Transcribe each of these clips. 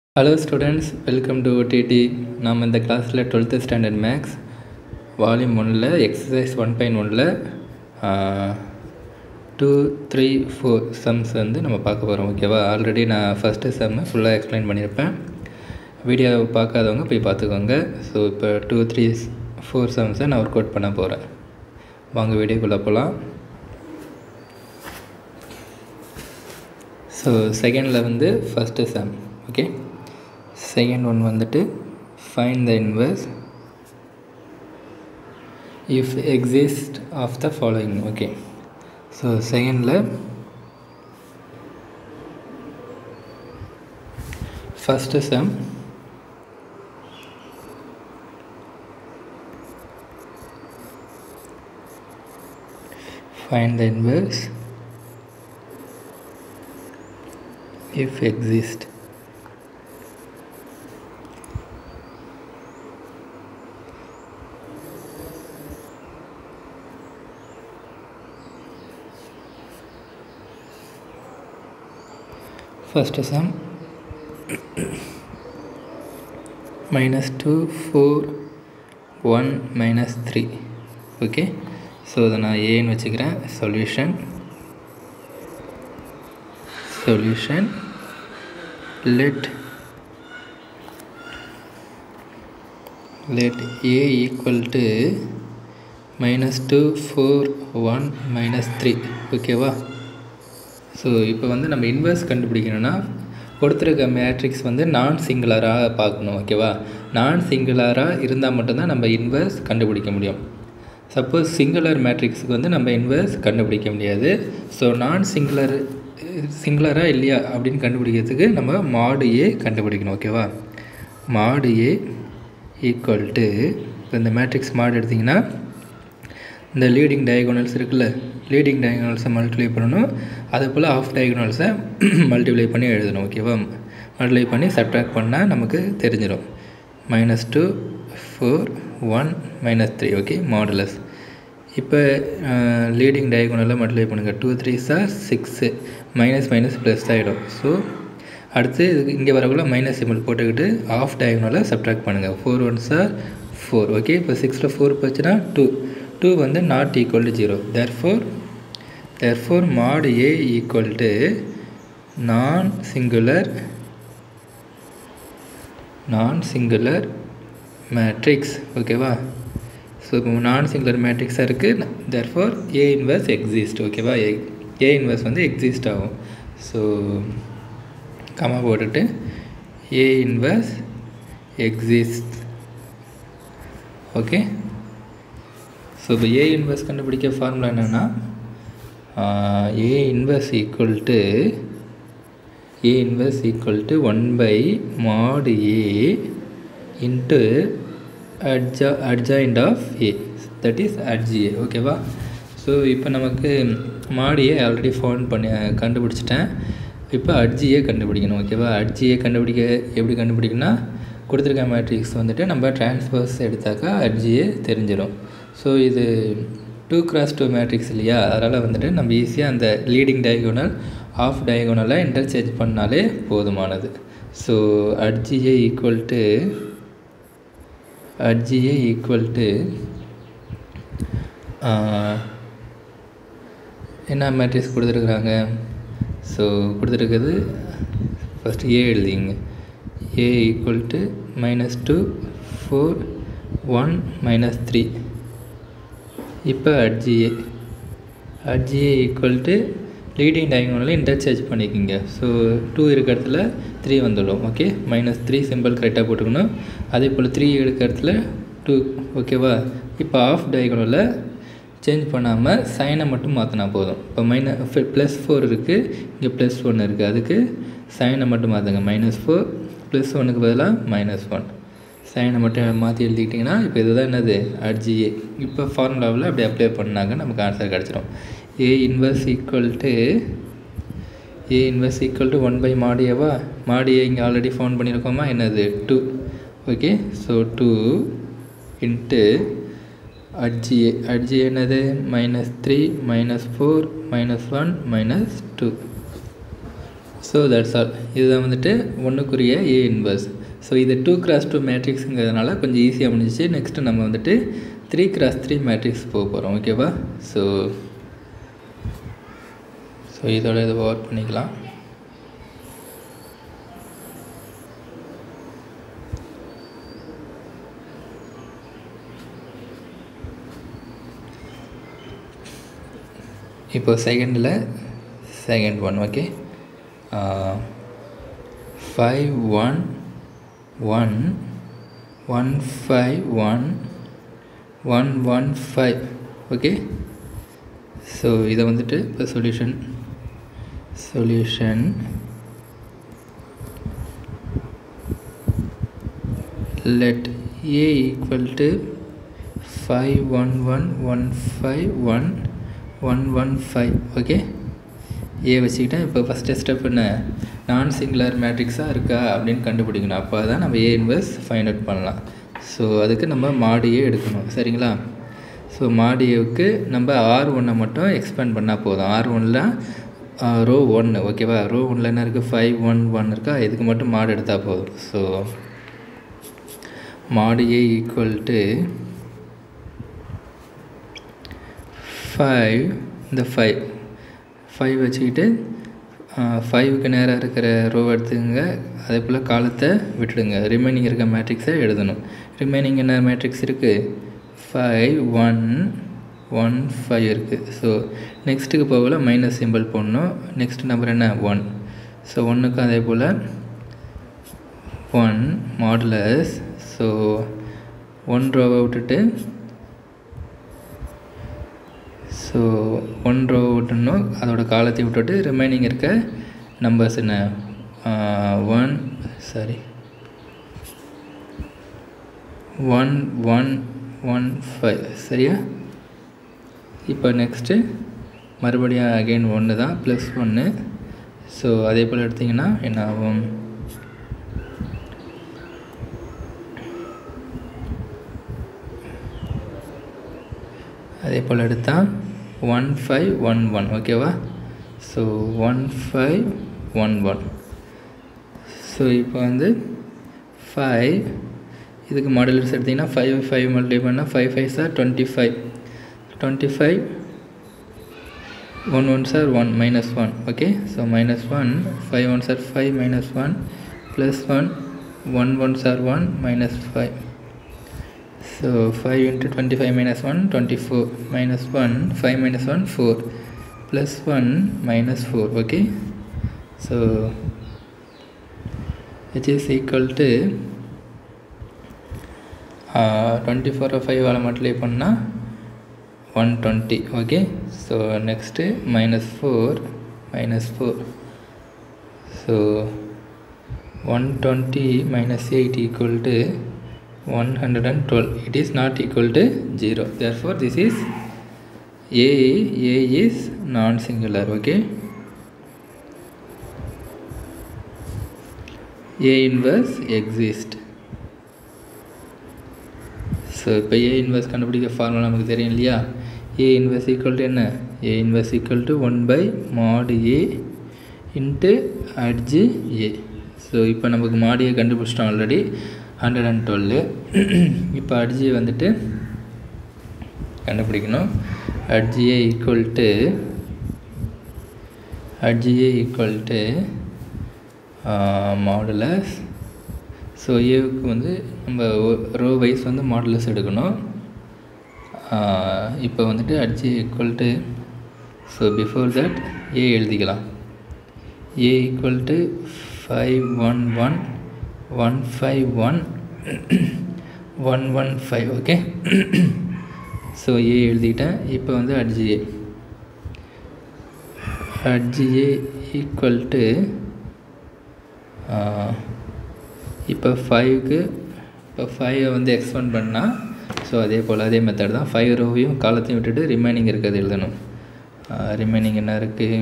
Hello students welcome to OTT நாம் இந்த கிளாஸில் டுவெல்த்து ஸ்டாண்டர்ட் மேக்ஸ் வால்யூம் ஒன்னில் எக்ஸசைஸ் ஒன் பாயிண்ட் ஒனில் டூ த்ரீ ஃபோர் சம்ஸ் வந்து நம்ம பார்க்க போகிறோம் ஓகேவா ஆல்ரெடி நான் ஃபஸ்ட்டு சம்மை ஃபுல்லாக எக்ஸ்பிளைன் பண்ணியிருப்பேன் வீடியோ பார்க்காதவங்க போய் பார்த்துக்கோங்க ஸோ இப்போ டூ த்ரீ ஃபோர் சம்ஸை நான் ஒர்க் அவுட் பண்ண போகிறேன் வாங்க வீடியோக்குள்ளே போகலாம் ஸோ செகண்டில் வந்து first sum okay second one வந்துட்டு find the inverse if exist of the following okay so செகண்டில் first sum find the inverse if exist first sum minus 2 4 1 minus 3 okay so இதை நான் ஏன்னு வச்சுக்கிறேன் solution solution let let A equal to minus two four one minus three ஓகேவா so இப்போ வந்து நம்ம inverse கண்டுபிடிக்கணும்னா கொடுத்துருக்க மேட்ரிக்ஸ் வந்து நான் சிங்குலராக பார்க்கணும் ஓகேவா நான் சிங்குலராக இருந்தால் மட்டும்தான் நம்ம இன்வெர்ஸ் கண்டுபிடிக்க முடியும் சப்போஸ் சிங்குலர் மேட்ரிக்ஸுக்கு வந்து நம்ம இன்வெர்ஸ் கண்டுபிடிக்க முடியாது ஸோ நான் சிங்குலர் சிங்குலராக இல்லையா அப்படின்னு கண்டுபிடிக்கிறதுக்கு நம்ம மாடு ஏ கண்டுபிடிக்கணும் ஓகேவா மாடு ஏ ஈக்குவல் டு இப்போ இந்த மேட்ரிக்ஸ் மாடு எடுத்திங்கன்னா இந்த லீடிங் டயகோனல்ஸ் இருக்குல்ல லீடிங் டயகோனல்ஸை மல்டிப்ளை பண்ணணும் அதே போல் ஆஃப் டயகோனல்ஸை மல்டிப்ளை பண்ணி எழுதணும் ஓகேவா மல்டிப்ளை பண்ணி சப்ட்ராக்ட் பண்ணால் நமக்கு தெரிஞ்சிடும் minus two four one minus three okay modulus இப்போ லீடிங் டயகோனலில் மல்டிப்ளை பண்ணுங்கள் டூ த்ரீ சார் சிக்ஸு மைனஸ் மைனஸ் ப்ளஸ் ஆகிடும் ஸோ அடுத்து இதுக்கு இங்கே வரக்குள்ள மைனஸ் சிம்பிள் போட்டுக்கிட்டு ஆஃப் டயகோனலை சப்ட்ராக்ட் பண்ணுங்கள் ஃபோர் ஒன் சார் ஃபோர் ஓகே இப்போ சிக்ஸில் ஃபோர் போச்சுன்னா டூ டூ வந்து not equal to zero therefore therefore mod A equal to non singular non singular matrix ஓகேவா ஸோ இப்போ நான் சிங்குலர் மேட்ரிக்ஸாக இருக்குது தேர்ஃபோர் ஏ இன்வர்ஸ் எக்ஸிஸ்ட் ஓகேவா ஏ ஏ இன்வர்ஸ் வந்து எக்ஸிஸ்ட் ஆகும் ஸோ கமா போட்டுட்டு A inverse exist okay so இப்போ ஏ இன்வர்ஸ் கண்டுபிடிக்க ஃபார்முலா என்னென்னா A inverse equal to A inverse equal to one by mod A into adj adjoint of A that is adj A ஓகேவா so இப்போ நமக்கு மாடியை already phone பண்ணி கண்டுபிடிச்சிட்டேன் இப்போ அட்ஜியை கண்டுபிடிக்கணும் ஓகேவா அட்ஜியை கண்டுபிடிக்க எப்படி கண்டுபிடிக்கணும்னா கொடுத்துருக்க மேட்ரிக்ஸ் வந்துட்டு நம்ம டிரான்ஸ்பர்ஸ் எடுத்தாக்கா அட்ஜியே தெரிஞ்சிடும் ஸோ இது டூ கிராஸ் டூ மேட்ரிக்ஸ் இல்லையா அதனால் வந்துட்டு நம்ம ஈஸியாக அந்த லீடிங் டயகோனல் ஆஃப் டயகோனலாக இன்டர்சேஞ்ச் பண்ணாலே போதுமானது so adj A equal to adj A equal to என்ன மேட்ரிக்ஸ் கொடுத்துருக்குறாங்க ஸோ கொடுத்துருக்குறது ஃபஸ்ட்டு ஏ எழுதிங்க A equal to minus two four one minus three இப்போ adj A adj A equal to leading டயகோனலில் இன்டர்சேஞ்ச் பண்ணிக்கோங்க ஸோ டூ இருக்க இடத்துல த்ரீ வந்துடும் ஓகே மைனஸ் த்ரீ சிம்பிள் கரெக்டாக போட்டுக்கணும் அதே போல் த்ரீ இருக்க இடத்துல டூ ஓகேவா இப்போ ஆஃப் டயகோனலில் சேஞ்ச் பண்ணாமல் சைனை மட்டும் மாற்றினா போதும் இப்போ மைன ப்ளஸ் ஃபோர் இருக்குது இங்கே ப்ளஸ் ஒன் இருக்குது அதுக்கு சைனை மட்டும் மாற்றுங்க மைனஸ் ஃபோர் ப்ளஸ் ஒனுக்கு பதிலாக மைனஸ் ஒன் சைனை மட்டும் மாற்றி எழுதிக்கிட்டிங்கன்னா இப்போ இதுதான் என்னது அட்ஜிஏ இப்போ ஃபார்முலாவில் அப்படி அப்ளை பண்ணாங்க நமக்கு ஆன்சர் கிடச்சிடும் A inverse equal to A inverse equal to one by மாடியவா மாடியை இங்கே ஆல்ரெடி ஃபோன் பண்ணியிருக்கோமா என்னது two okay so two into adj A adj A என்னது minus three minus four minus one minus two so that's all இதுதான் வந்துட்டு ஒன்றுக்குரிய ஏ இன்வர்ஸ் ஸோ இது டூ கிராஸ் டூ மேட்ரிக்ஸுங்கிறதுனால கொஞ்சம் ஈஸியாக முடிஞ்சிச்சு நெக்ஸ்ட்டு நம்ம வந்துட்டு த்ரீ கிராஸ் த்ரீ மேட்ரிக்ஸ் போக போகிறோம் ஓகேவா ஸோ ஸோ இதோட இதை ஒர்க் பண்ணிக்கலாம் இப்போ செகண்டில் second one okay five one one one five one one one five okay so இதை வந்துட்டு இப்போ solution solution let a equal to 511115 okay A வச்சுக்கிட்டேன் இப்போ ஃபஸ்ட்டு ஸ்டெப் என்ன நான் சிங்குலர் மேட்ரிக்ஸாக இருக்கா அப்படின்னு கண்டுபிடிக்கணும் அப்போ தான் நம்ம ஏ இன்வெர்ஸ் ஃபைண்ட் அவுட் பண்ணலாம் ஸோ அதுக்கு நம்ம மாடியே எடுக்கணும் சரிங்களா ஸோ மாடியவுக்கு நம்ம ஆர் ஒன்னை மட்டும் எக்ஸ்பேண்ட் பண்ணால் போதும் ஆர் ஒன்னில் ரோ ஒன்று ஓகேவா ரோ ஒன்னில் என்ன இருக்குது ஃபைவ் ஒன் ஒன் இருக்கா இதுக்கு மட்டும் மாடு எடுத்தால் போதும் so mod a equal to 5 இந்த 5 5 வச்சுக்கிட்டு ஃபைவுக்கு நேராக இருக்கிற ரோ எடுத்துக்கங்க அதே போல் காலத்தை விட்டுடுங்க ரிமைனிங் இருக்க மேட்ரிக்ஸை எழுதணும் ரிமைனிங் என்ன மேட்ரிக்ஸ் இருக்குது ஃபைவ் ஒன் ஒன் ஃபைவ் இருக்குது ஸோ நெக்ஸ்ட்டுக்கு போகல மைனஸ் சிம்பிள் போடணும் நெக்ஸ்ட் நம்பர் என்ன ஒன் ஸோ ஒன்றுக்கும் அதே போல் ஒன் மாடுலஸ் ஸோ ஒன் ரோவை விட்டுட்டு ஸோ ஒன் ரோ விட்டுணும் அதோட காலத்தை விட்டுட்டு ரிமைனிங் இருக்க நம்பர்ஸ் என்ன one sorry one one one five சரியா இப்போ நெக்ஸ்ட்டு மறுபடியும் அகெயின் ஒன்று தான் ப்ளஸ் ஒன்று ஸோ அதே போல் எடுத்திங்கன்னா என்ன ஆகும் அதே போல் எடுத்தால் ஒன் ஃபைவ் ஒன் ஒன் ஓகேவா so one five one one so இப்போ வந்து ஃபைவ் இதுக்கு மாடலர்ஸ் எடுத்திங்கன்னா ஃபைவ் ஃபைவ் மல்டிப்ளை பண்ணால் ஃபைவ் ஃபைவ் சார் twenty five twenty five one one சார் one minus one okay so minus one five one சார் five minus one plus one one one சார் one minus five So 5 into 25 minus 1, 24 minus 1, 5 minus 1, 4 plus 1 minus 4, okay? So which is equal to twenty four five all multiply பண்ணால் one twenty okay so next minus four minus four so one twenty minus eight equal to 112 it is not equal to 0 therefore this is a a is non singular okay a inverse exist so இப்போ A inverse கண்டுபிடிக்க formula நமக்கு தெரியும் இல்லையா ஏ inverse equal to என்ன A inverse equal to one by mod A into அட்ஜு A so இப்போ நமக்கு மாடியை கண்டுபிடிச்சிட்டோம் already hundred and twelve இப்போ அட்ஜியை வந்துட்டு கண்டுபிடிக்கணும் adj A equal to adj A equal to modulus so ஏவுக்கு வந்து நம்ம ரோ வைஸ் வந்து மாடுலஸ் எடுக்கணும் இப்போ வந்துட்டு adj equal to so before that A எழுதிக்கலாம் A equal to five one one one five one one one five okay so A எழுதிட்டேன் இப்போ வந்து அட்ஜிஏ அட்ஜிஏ ஈக்குவல் டு இப்போ ஃபைவ்க்கு இப்போ ஃபைவை வந்து எக்ஸ்பெண்ட் பண்ணால் ஸோ அதே போல் அதே மெத்தட் தான் ஃபைவ் ரோவையும் காலத்தையும் விட்டுட்டு ரிமைனிங் இருக்கிறது எழுதணும் ரிமைனிங் என்ன இருக்குது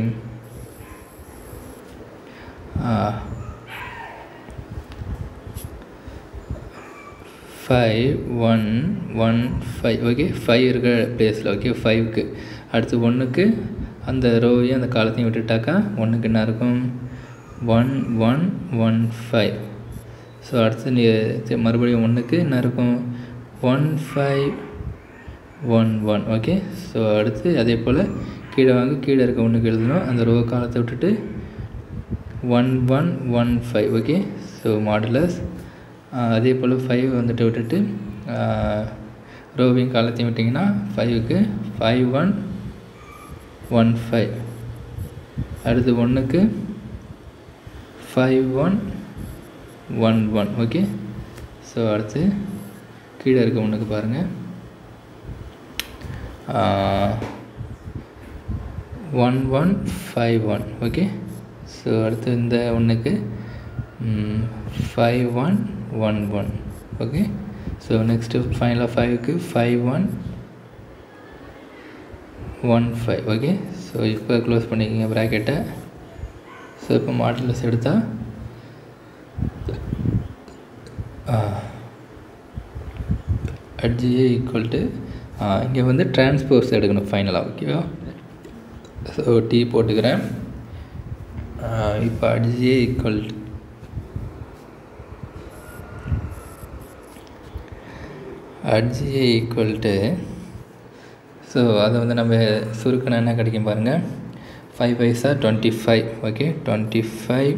five one one five okay five இருக்கிற பிளேஸில் ஓகே ஃபைவ்க்கு அடுத்து ஒன்றுக்கு அந்த ரோவையும் அந்த காலத்தையும் விட்டுட்டாக்கா ஒன்றுக்கு என்ன இருக்கும் one one one five so அடுத்து நீ தி- மறுபடியும் ஒன்றுக்கு என்ன இருக்கும் one five one one okay so அடுத்து அதே போல் கீழே வாங்க கீழே இருக்க ஒன்றுக்கு எழுதணும் அந்த ரோ காலத்தை விட்டுட்டு one one one five okay so modulus அதே போல் ஃபைவ் வந்துட்டு விட்டுட்டு ரோவிங் காலத்தையும் விட்டிங்கன்னா ஃபைவுக்கு ஃபைவ் ஒன் ஒன் ஃபைவ் அடுத்து ஒன்றுக்கு five one one one okay so அடுத்து கீழே இருக்க ஒன்றுக்கு பாருங்கள் one one five one okay so அடுத்து இந்த ஒன்றுக்கு five one one one okay so next ஃபைனலாக ஃபைவுக்கு five one one five okay so இப்போ க்ளோஸ் பண்ணிக்கோங்க ப்ராக்கெட்டை ஸோ இப்போ மாடலஸ் எடுத்தால் அட்ஜிஏ ஈக்குவல் டு இங்கே வந்து டிரான்ஸ்போர்ஸ் எடுக்கணும் ஃபைனலாக ஓகேவா ஸோ டி போட்டுக்கிறேன் இப்போ adj A equal adj A equal to so அதை வந்து நம்ம சுருக்கணும் என்ன கிடைக்கும் பாருங்கள் ஃபைவ் பைசா twenty five okay twenty five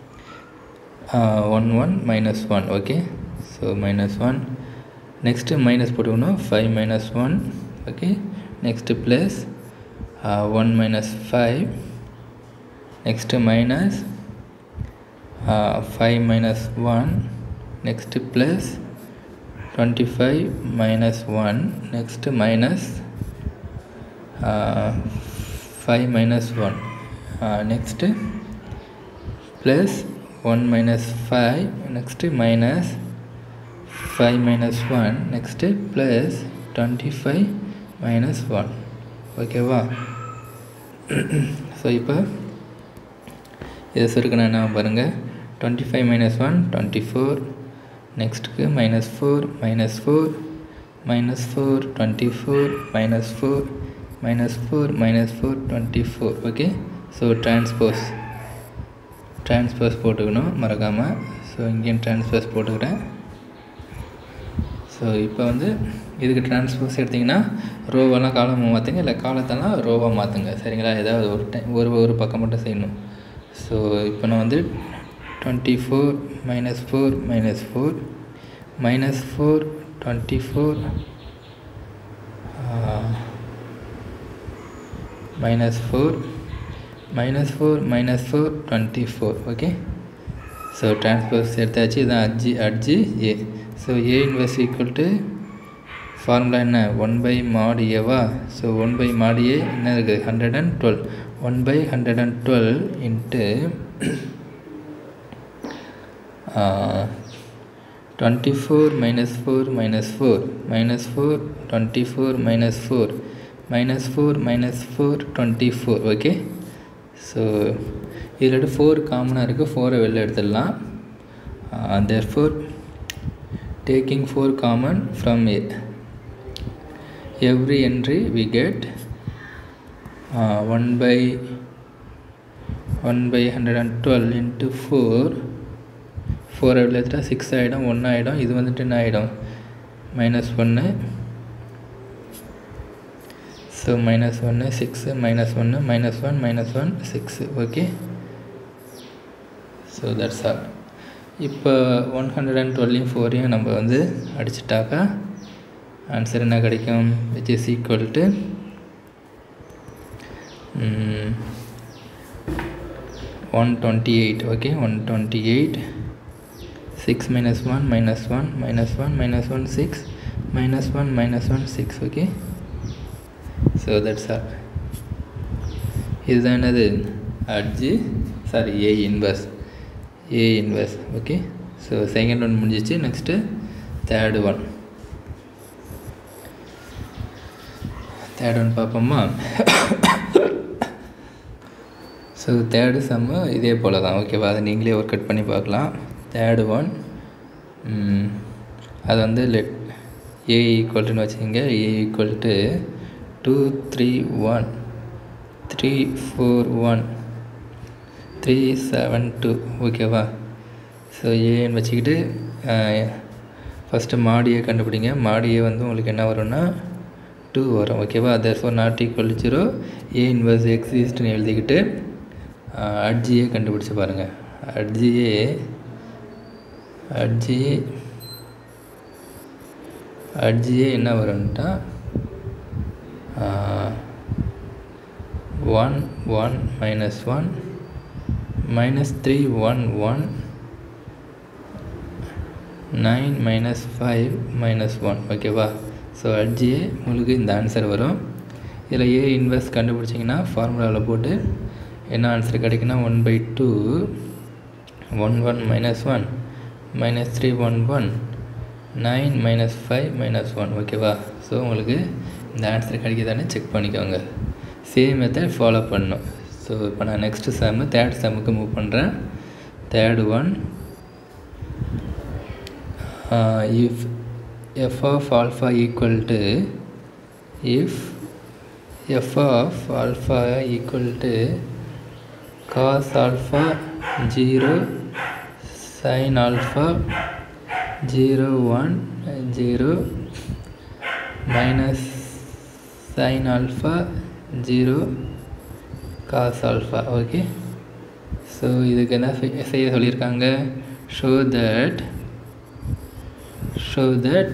one one minus one okay so minus one next minus போட்டுக்கணும் five minus one okay next plus one minus five next minus five minus one next plus twenty five minus one next minus five minus one next plus one minus five next minus five minus one next plus twenty five minus one ஓகேவா so இப்போ இதை சுருக்கணும் என்ன பாருங்கள் twenty five minus one twenty four நெக்ஸ்ட்டுக்கு minus four minus four minus four twenty four minus four minus four minus four twenty four okay so transpose transpose போட்டுக்கணும் மறக்காமல் so இங்கேயும் டிரான்ஸ்போஸ் போட்டுக்கிறேன் ஸோ இப்போ வந்து இதுக்கு டிரான்ஸ்போஸ் எடுத்திங்கன்னா ரோவெல்லாம் காலமாக மாற்றுங்க இல்லை காலத்தெல்லாம் ரோவாக மாற்றுங்க சரிங்களா ஏதாவது ஒரு டைம் ஒரு ஒரு பக்கம் மட்டும் செய்யணும் ஸோ இப்போ நான் வந்து twenty four minus four minus four minus four twenty four minus four minus four minus four twenty four okay so transpose எடுத்தாச்சு இதான் adj adj A so A inverse equal to formula என்ன one by mod ஏவா so one by mod A என்ன இருக்குது hundred and twelve one by hundred and twelve into twenty four minus four minus four minus four twenty four minus four minus four minus four twenty four okay so இதில் four காமனாக இருக்குது ஃபோரை வெளில எடுத்துடலாம் therefore taking 4 common from a every entry we get uh, 1 by 1 by 112 into 4 four எடுத்துட்டா six ஆகிடும் ஒன்று ஆகிடும் இது வந்துட்டு என்ன ஆகிடும் மைனஸ் ஒன்று ஸோ மைனஸ் ஒன்று சிக்ஸு மைனஸ் ஒன்று minus one minus one six okay so that's all இப்போ ஒன் ஹண்ட்ரட் அண்ட் டுவெல்லையும் ஃபோரையும் நம்ம வந்து அடிச்சிட்டாக்கா ஆன்சர் என்ன கிடைக்கும் which is equal to one twenty eight okay one twenty eight six minus one minus one minus one minus one six minus one minus one six okay so that's all இதுதான் என்னது adj sorry A inverse A inverse okay so second one முடிஞ்சிச்சு next third one third one பார்ப்போமா so third sum இதே போல் தான் ஓகேவா அதை நீங்களே ஒர்க் அவுட் பண்ணி பார்க்கலாம் தேர்டு ஒன் அது வந்து லெட் ஏ ஈக்குவல்ட்டுன்னு வச்சுக்கோங்க A equal to two three one three four one three seven two ஓகேவா ஸோ ஏன்னு வச்சுக்கிட்டு ஃபஸ்ட்டு மாடியை கண்டுபிடிங்க மாடியை வந்து உங்களுக்கு என்ன வரும்னா டூ வரும் ஓகேவா therefore not equal zero A inverse எக்ஸிஸ்ட்னு எழுதிக்கிட்டு அட்ஜியே கண்டுபிடிச்சி பாருங்கள் அட்ஜியே அட்ஜியே அட்ஜியே என்ன வரும்ன்ட்டா one one minus one minus three one one nine minus five minus one ஓகேவா ஸோ அட்ஜியே உங்களுக்கு இந்த ஆன்சர் வரும் இதில் ஏ இன்வெர்ஸ் கண்டுபிடிச்சிங்கன்னா ஃபார்முலாவில் போட்டு என்ன ஆன்சர் கிடைக்குன்னா one by two one one minus one minus three one one nine minus five minus one ஓகேவா ஸோ உங்களுக்கு இந்த ஆன்சர் கிடைக்குதானே செக் பண்ணிக்கோங்க சேம் மெத்தட் ஃபாலோ பண்ணணும் ஸோ இப்போ நான் நெக்ஸ்ட்டு செம்மு தேர்ட் செம்முக்கு மூவ் பண்ணுறேன் third one if F of alpha equal to if F of alpha equal to cos alpha zero sign alpha zero one zero minus sign alpha zero cos alpha okay so இதுக்கு என்ன செய்ய சொல்லியிருக்காங்க show that show that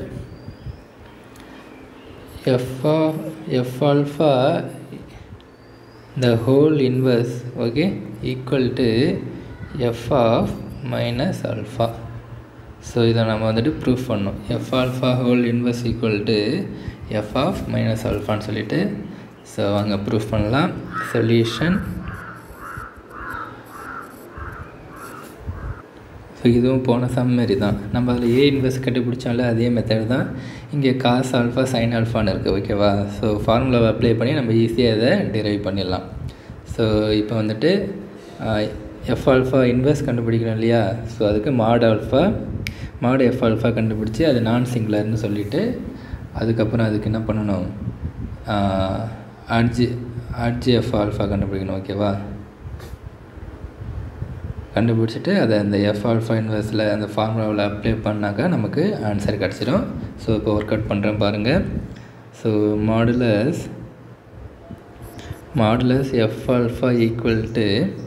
f of F alpha the whole inverse okay equal to f of minus alpha so இதை நம்ம வந்துட்டு proof பண்ணோம் f alpha whole inverse equal to f of minus ஆல்ஃபான்னு சொல்லிட்டு ஸோ அங்கே ப்ரூஃப் பண்ணலாம் solution so இதுவும் போன சம் மாரி தான் நம்ம அதில் ஏ இன்வெர்ஸ் கண்டுபிடிச்சாலும் அதே மெத்தட் தான் இங்கே காஸ் ஆல்ஃபா சைன் ஆல்ஃபான்னு இருக்குது ஓகேவா ஸோ ஃபார்முலாவை அப்ளை பண்ணி நம்ம ஈஸியாக இதை டிரைவ் பண்ணிடலாம் ஸோ இப்போ வந்துட்டு எஃப் ஆல்ஃபா இன்வெர்ஸ் கண்டுபிடிக்கணும் இல்லையா ஸோ அதுக்கு mod alpha mod f alpha கண்டுபிடிச்சி அது நான் சிங்குலர்னு சொல்லிவிட்டு அதுக்கப்புறம் அதுக்கு என்ன பண்ணணும் அட்ஜி அட்ஜி எஃப் ஆல்ஃபா கண்டுபிடிக்கணும் ஓகேவா கண்டுபிடிச்சிட்டு அதை அந்த எஃப் ஆல்ஃபா இன்வெர்ஸில் அந்த ஃபார்முலாவில் அப்ளை பண்ணாக்கா நமக்கு ஆன்சர் கிடச்சிடும் ஸோ இப்போ ஒர்க் அவுட் பண்ணுறேன் பாருங்கள் so modulus modulus f alpha equal to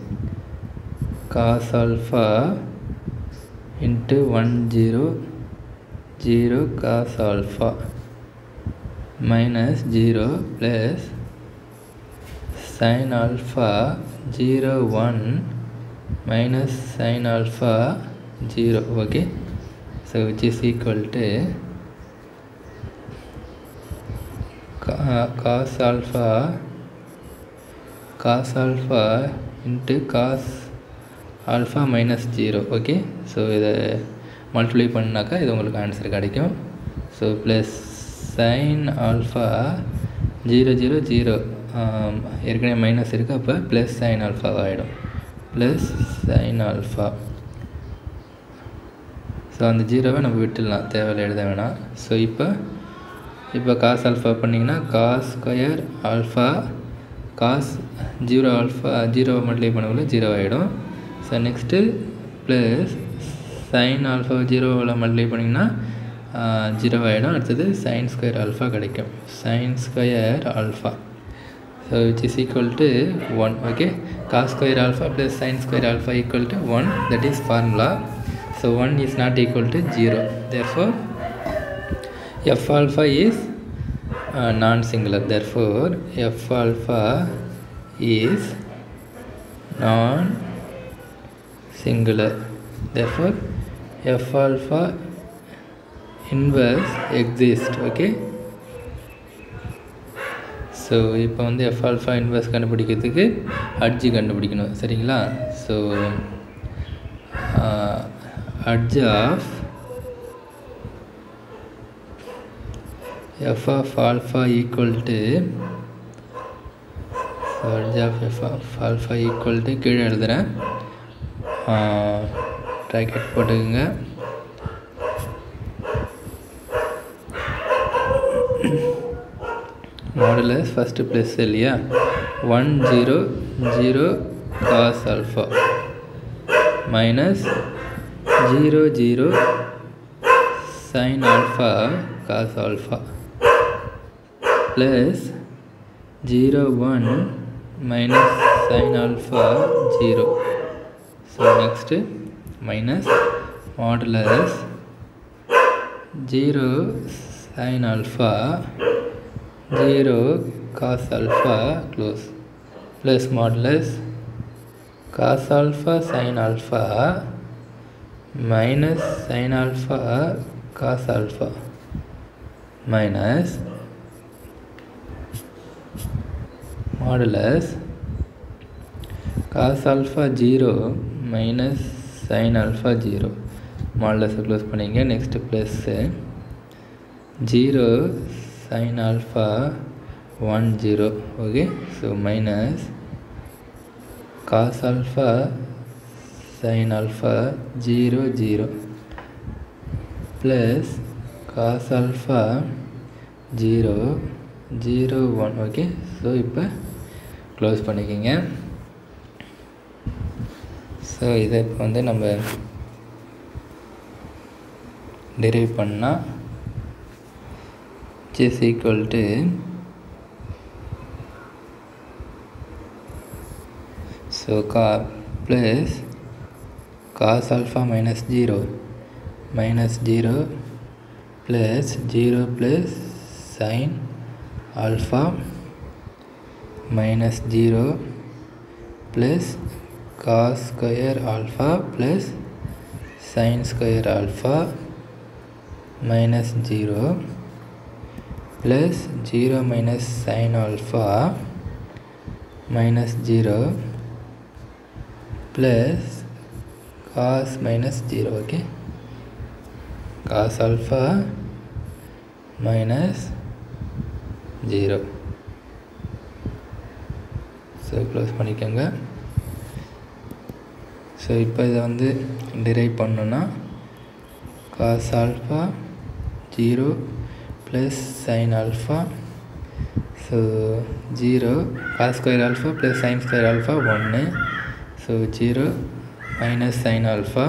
cos alpha into one zero zero cos alpha minus zero plus sin alpha zero one minus sin alpha 0 okay so which is equal to cos alpha cos alpha into cos alpha minus 0 okay so இதை multiply பண்ணாக்கா இது உங்களுக்கு answer கிடைக்கும் so plus sin alpha zero zero zero ஏற்கனவே minus இருக்குது அப்போ plus sine ஆல்ஃபாவாக ஆகிடும் plus sin alpha so அந்த ஜீரோவை நம்ம விட்டுடலாம் தேவையில்லை எழுத வேணாம் ஸோ இப்போ இப்போ காஸ் ஆல்ஃபா பண்ணிங்கன்னா cos square alpha cos zero alpha ஜீரோவை மல்டிப்ளை பண்ணக்குள்ள ஜீரோ ஆகிடும் so next plus sin alpha ஜீரோவில் மல்டிப்ளை பண்ணிங்கன்னா ஜீரோ ஆகிடும் அடுத்தது சைன் ஸ்கொயர் ஆல்ஃபா கிடைக்கும் sin square alpha so which is equal to 1 okay cos square alpha plus sin square alpha equal to 1 that is formula so 1 is not equal to 0 therefore f alpha is uh, non singular therefore f alpha is non singular therefore f alpha inverse exists okay so இப்போ வந்து f alpha inverse கண்டுபிடிக்கிறதுக்கு adj கண்டுபிடிக்கணும் சரிங்களா so adj of f of alpha equal to adj of f of alpha equal to கீழே எழுதுகிறேன் bracket போட்டுக்குங்க modulus first plus இல்லையா one zero zero cos alpha minus zero zero sign alpha cos alpha plus zero one minus sign alpha zero so next minus modulus zero sign alpha zero cos alpha close plus modulus cos alpha sin alpha minus sign alpha cos alpha minus modulus cos alpha zero minus sign alpha zero மாடுலஸை close பண்ணிங்க next plus zero sign alpha one zero okay so minus cos alpha sin alpha zero zero plus cos alpha zero zero one okay so இப்போ close பண்ணிக்கோங்க so இதை இப்போ வந்து நம்ம derive பண்ணால் is equal to so கா plus cos alpha minus zero minus zero plus zero plus sin alpha minus zero plus cos square alpha plus sin square alpha minus zero plus zero minus sign alpha minus zero plus cos minus zero okay cos alpha minus zero so close பண்ணிக்கோங்க so இப்போ இதை வந்து derive பண்ணோன்னா cos alpha zero plus sin alpha so zero cos square alpha plus sin square alpha ஒன்று so zero minus sign alpha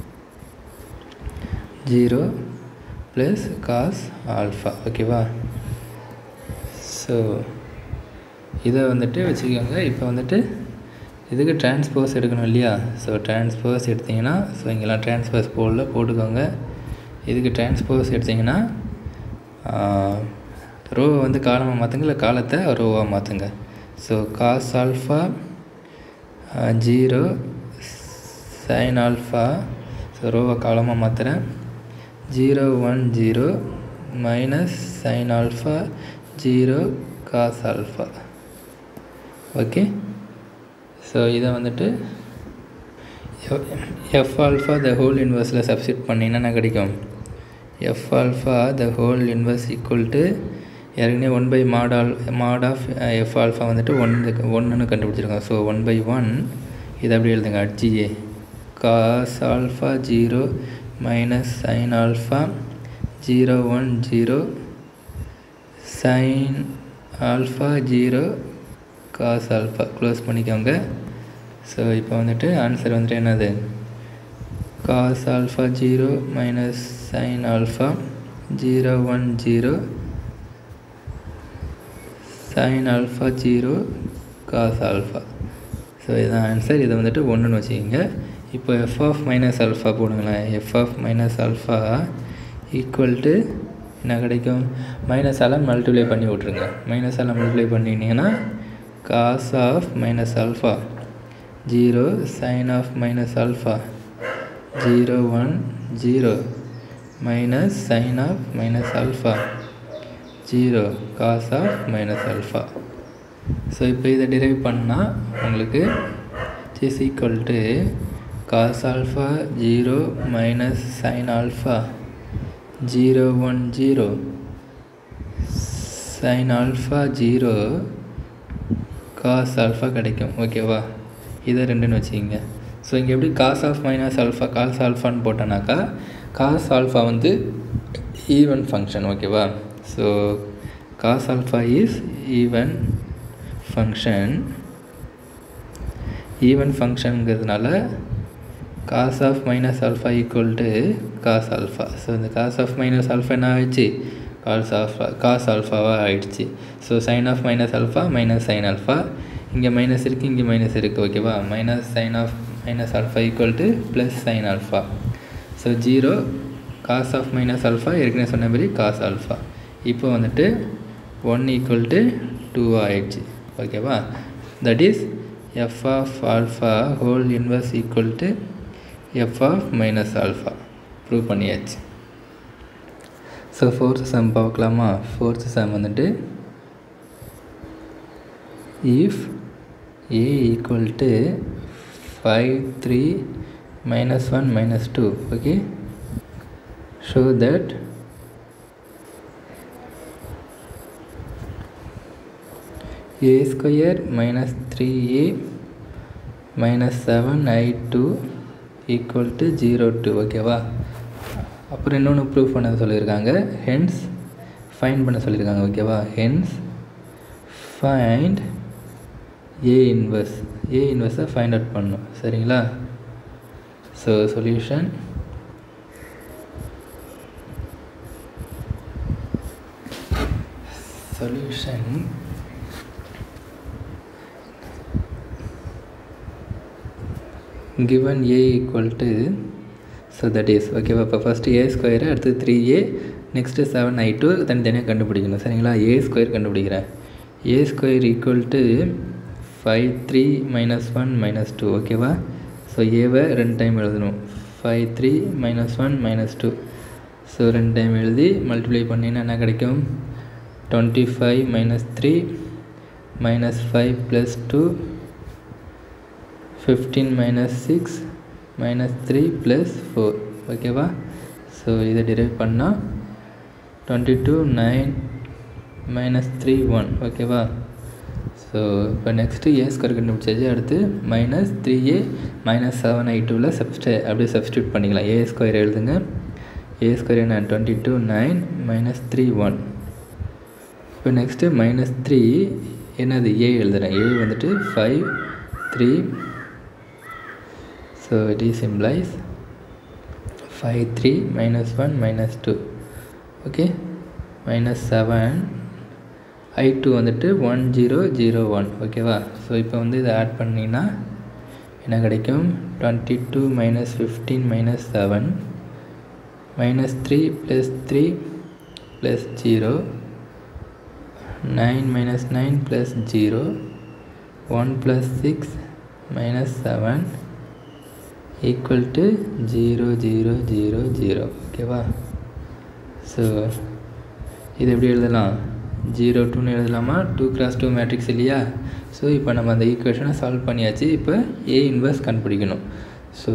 zero plus cos alpha ஓகேவா so இதை வந்துட்டு வச்சுக்கோங்க இப்போ வந்துட்டு இதுக்கு டிரான்ஸ்போஸ் எடுக்கணும் இல்லையா ஸோ டிரான்ஸ்போஸ் எடுத்திங்கன்னா ஸோ இங்கெல்லாம் டிரான்ஸ்போஸ் போடல போட்டுக்கோங்க இதுக்கு டிரான்ஸ்போஸ் எடுத்திங்கன்னா ரோவை வந்து காலமாக மாற்றுங்க இல்லை காலத்தை ரோவாக மாற்றுங்க so cos alpha zero sign alpha so ரோவை காலமாக மாற்றுறேன் zero one zero minus sign alpha zero cos alpha okay so இதை வந்துட்டு எஃப் ஆல்ஃபா த ஹோல் இன்வர்ஸில் சப்ஸ்டிட் பண்ணிங்கன்னா கிடைக்கும் F alpha the whole inverse equal to ஏற்கனவே one by mod all mod of F alpha வந்துட்டு ஒன்று ஒன்றுன்னு கண்டுபிடிச்சிருக்கோம் ஸோ ஒன் பை ஒன் இதை அப்படி எழுதுங்க adj A cos alpha zero minus sign alpha zero one zero sign alpha zero cos alpha close பண்ணிக்கோங்க so இப்போ வந்துட்டு ஆன்சர் வந்துட்டு என்னது cos alpha zero minus sign alpha zero one zero sign alpha zero cos alpha so இதுதான் answer இதை வந்துட்டு ஒன்றுன்னு வச்சுக்கிங்க இப்போ எஃப் ஆஃப் மைனஸ் ஆல்ஃபா போடுங்களேன் f of minus alpha equal to என்ன கிடைக்கும் மைனஸால் மல்டிப்ளை பண்ணி விட்ருங்க மைனஸால் மல்டிப்ளை பண்ணிட்டீங்கன்னா cos of minus alpha zero sin of minus alpha zero one zero minus sin of minus alpha zero cos of minus alpha so இப்போ இதை derive பண்ணால் உங்களுக்கு is equal to cos alpha zero minus sign alpha zero one zero sign alpha zero cos alpha கிடைக்கும் ஓகேவா இதை ரெண்டுன்னு வச்சுக்கிங்க so இங்கே எப்படி cos of minus alpha cos ஆல்ஃபான்னு போட்டோன்னாக்கா காஸ் ஆல்ஃபா வந்து ஈவன் ஃபங்க்ஷன் ஓகேவா so cos alpha is even function even ஃபங்க்ஷனுங்கிறதுனால cos of minus alpha equal to cos alpha so இந்த காஸ் ஆஃப் மைனஸ் ஆல்ஃபா என்ன ஆயிடுச்சு காஸ் ஆல்ஃபா காஸ் ஆல்ஃபாவாக ஆயிடுச்சு so sin of minus alpha minus sign alpha இங்கே minus இருக்குது இங்கே minus இருக்குது ஓகேவா minus sin of minus alpha equal to plus sin alpha so zero cos of minus alpha ஏற்கனவே சொன்ன மாதிரி காஸ் ஆல்ஃபா இப்போ வந்துட்டு ஒன் ஈக்குவல் டு டூ ஆயிடுச்சு ஓகேவா that is f of alpha whole inverse equal to f of minus alpha prove பண்ணியாச்சு so fourth sum பார்க்கலாமா fourth sum வந்துட்டு if A equal to five three minus one minus two okay show that a square minus 3a minus 7i2 equal to 0 2 ஓகேவா அப்புறம் இன்னொன்று proof பண்ண சொல்லியிருக்காங்க hence find பண்ண சொல்லியிருக்காங்க ஓகேவா hence find A inverse A இன்வர்ஸை ஃபைண்ட் அவுட் பண்ணணும் சரிங்களா so solution solution given a equal to so that is ஓகேவா இப்போ ஃபஸ்ட்டு ஏ ஸ்கொயரு அடுத்து three A next seven I two தனித்தனியாக கண்டுபிடிக்கணும் சரிங்களா ஏ ஸ்கொயர் கண்டுபிடிக்கிறேன் A square equal to five three minus one minus two ஓகேவா so ஏவை ரெண்டு டைம் எழுதணும் five three minus one minus two so ரெண்டு டைம் எழுதி மல்டிப்ளை பண்ணினா என்ன கிடைக்கும் twenty five minus three minus five plus two fifteen minus six minus three plus four ஓகேவா ஸோ இதை டிரைவ் பண்ணால் twenty two nine minus three one ஓகேவா so இப்போ நெக்ஸ்ட்டு ஏ ஸ்கொயர் கண்டுபிடிச்சாச்சு அடுத்து minus three A minus seven I டூவில் சப்ஸ்டே அப்படியே சப்ஸ்டியூட் பண்ணிக்கலாம் ஏ ஸ்கொயர் எழுதுங்க ஏ ஸ்கொயர் என்ன twenty two nine minus three one இப்போ நெக்ஸ்ட்டு மைனஸ் த்ரீ என்னது ஏ எழுதுகிறேன் ஏ வந்துட்டு five three so it is implies 5 3 minus 1 minus 2 okay minus 7 i2 வந்துட்டு 1 0 0 1 ஓகேவா ஸோ இப்போ வந்து இதை ஆட் பண்ணிங்கன்னா என்ன கிடைக்கும் twenty two minus fifteen minus seven minus three plus three plus zero nine minus nine plus zero one plus six minus seven equal to zero zero zero zero ஓகேவா so இது எப்படி எழுதலாம் ஜீரோ டூன்னு எழுதலாமா two cross two matrix இல்லையா so இப்போ நம்ம அந்த ஈக்குவேஷனை சால்வ் பண்ணியாச்சு இப்போ ஏ இன்வர்ஸ் கண்டுபிடிக்கணும் so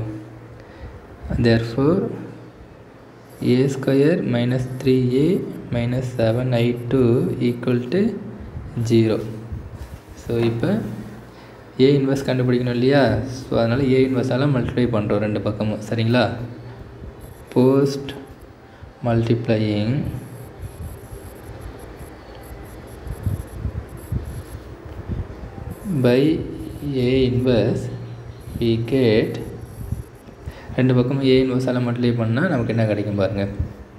therefore A square minus three A minus seven I two equal to zero so இப்போ ஏ இன்வெர்ஸ் கண்டுபிடிக்கணும் இல்லையா ஸோ அதனால் ஏ இன்வெர்ஸால் மல்டிப்ளை பண்ணுறோம் ரெண்டு பக்கமும் சரிங்களா post multiplying by A inverse we get ரெண்டு பக்கமும் ஏ இன்வெர்ஸால் மல்டிப்ளை பண்ணால் நமக்கு என்ன கிடைக்கும் பாருங்கள்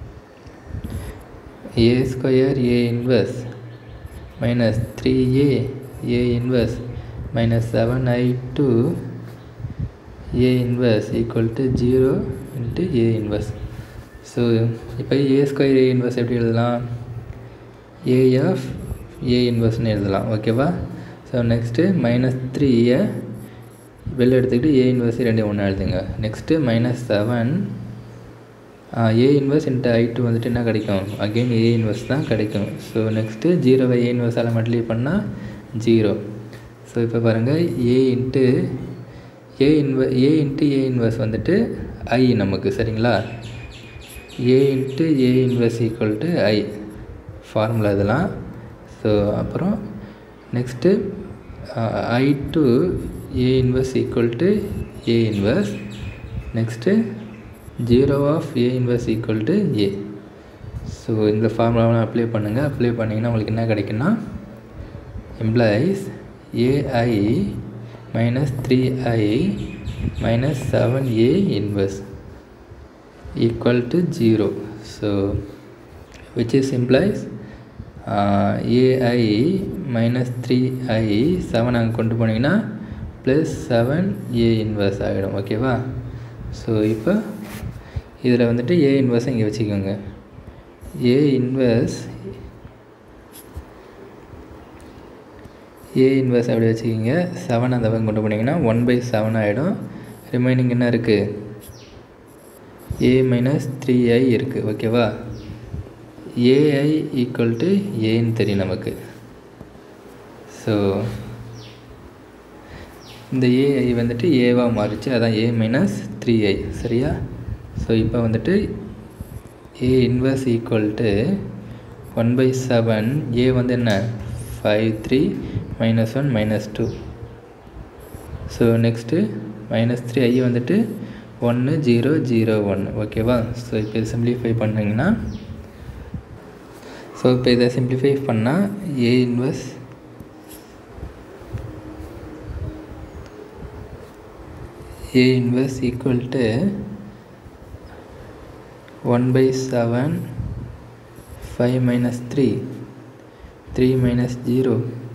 A square A inverse minus three A A inverse minus 7i2 a inverse equal to 0 into a inverse so இப்போ ஏ ஸ்கொயர் ஏ இன்வர்ஸ் எப்படி எழுதலாம் ஏ ஆஃப் ஏ இன்வர்ஸ்னு எழுதலாம் ஓகேவா ஸோ நெக்ஸ்ட்டு மைனஸ் த்ரீயை வெளில எடுத்துக்கிட்டு ஏ இன்வர்ஸ் ரெண்டு ஒன்று எழுதுங்க next minus seven A inverse into I two வந்துட்டு என்ன கிடைக்கும் அகெயின் ஏ இன்வர்ஸ் தான் கிடைக்கும் ஸோ நெக்ஸ்ட்டு ஜீரோவை ஏ இன்வர்ஸால் மல்டிப்ளை பண்ணால் ஜீரோ ஸோ இப்போ பாருங்கள் ஏ இன்ட்டு ஏ இன்வ ஏ இன்ட்டு ஏ இன்வர்ஸ் வந்துட்டு ஐ நமக்கு சரிங்களா A into A inverse equal to I formula இதெல்லாம் ஸோ அப்புறம் next I to A inverse equal to A inverse next zero of A inverse equal to A so இந்த ஃபார்முலாவை apply பண்ணுங்கள் apply பண்ணிங்கன்னா உங்களுக்கு என்ன கிடைக்குன்னா implies ai minus 3i minus 7a inverse equal to 0 so which is implies uh, ai minus 3i 7 அங்கே கொண்டு போனீங்கன்னா plus seven A inverse ஆகிடும் ஓகேவா ஸோ இப்போ இதில் வந்துட்டு ஏ இன்வர்ஸ் இங்கே வச்சுக்கோங்க ஏ இன்வர்ஸ் ஏ இன்வர்ஸ் அப்படி வச்சுக்கிங்க செவன் அந்த பக்கம் கொண்டு போனீங்கன்னா ஒன் பை செவன் ஆகிடும் ரிமைனிங் என்ன இருக்குது ஏ மைனஸ் த்ரீ ஐ இருக்குது ஓகேவா ஏஐ ஈக்குவல் டு ஏன்னு தெரியும் நமக்கு ஸோ இந்த ஏஐ வந்துட்டு ஏவாக மாறிச்சு அதான் ஏ மைனஸ் த்ரீ ஐ சரியா ஸோ இப்போ வந்துட்டு A inverse equal to one by seven A வந்து என்ன five three minus one minus two so next minus three I வந்துட்டு ஒன்று ஜீரோ ஜீரோ ஒன்று ஓகேவா ஸோ இப்போ இதை சிம்ப்ளிஃபை பண்ணிங்கன்னா ஸோ இப்போ இதை சிம்ப்ளிஃபை பண்ணால் A inverse A inverse equal to one by seven five minus three three minus zero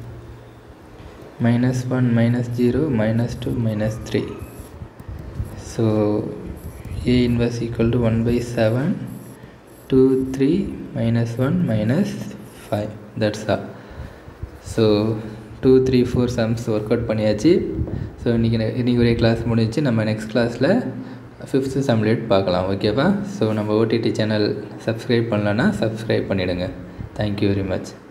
minus 1 minus 0 minus 2 minus 3 so a inverse equal to 1 by 7 2 3 minus 1 minus 5 that's all so 2 3 4 sums work out பண்ணியாச்சு so இன்றைக்கி இன்றைக்கி ஒரே class முடிஞ்சு நம்ம next கிளாஸில் fifth சம்லேட் பார்க்கலாம் ஓகேவா so நம்ம ஓடிடி சேனல் சப்ஸ்கிரைப் பண்ணலன்னா சப்ஸ்கிரைப் பண்ணிவிடுங்க தேங்க்யூ வெரி மச்